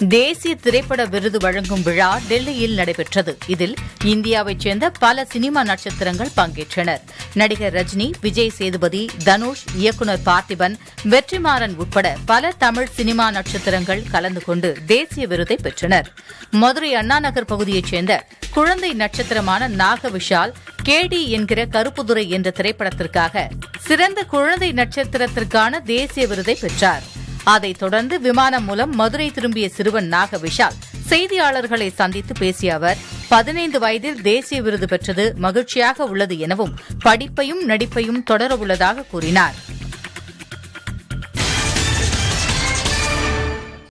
தேசிய திரைப்பட விருது வழங்கும் விழா டெல்லியில் நடைபெற்றது இதில் இந்தியாவைச் சேர்ந்த பல சினிமா நட்சத்திரங்கள் பங்கேற்றனர் நடிகர் ரஜினி விஜய் சேதுபதி தனுஷ் இயக்குநர் பார்த்திபன் வெற்றிமாறன் உட்பட பல தமிழ் சினிமா நட்சத்திரங்கள் கலந்து கொண்டு தேசிய விருதை பெற்றனர் மதுரை அண்ணாநகர் பகுதியைச் சேர்ந்த குழந்தை நட்சத்திரமான நாக விஷால் கேடி என்கிற கருப்புதுரை என்ற திரைப்படத்திற்காக சிறந்த குழந்தை நட்சத்திரத்திற்கான தேசிய விருதை பெற்றார் அதைத் தொடர்ந்து விமானம் மூலம் மதுரை திரும்பிய சிறுவன் நாக விஷால் செய்தியாளர்களை சந்தித்து பேசிய அவர் பதினைந்து வயதில் தேசிய விருது பெற்றது மகிழ்ச்சியாக உள்ளது எனவும் படிப்பையும் நடிப்பையும் தொடர உள்ளதாக கூறினார்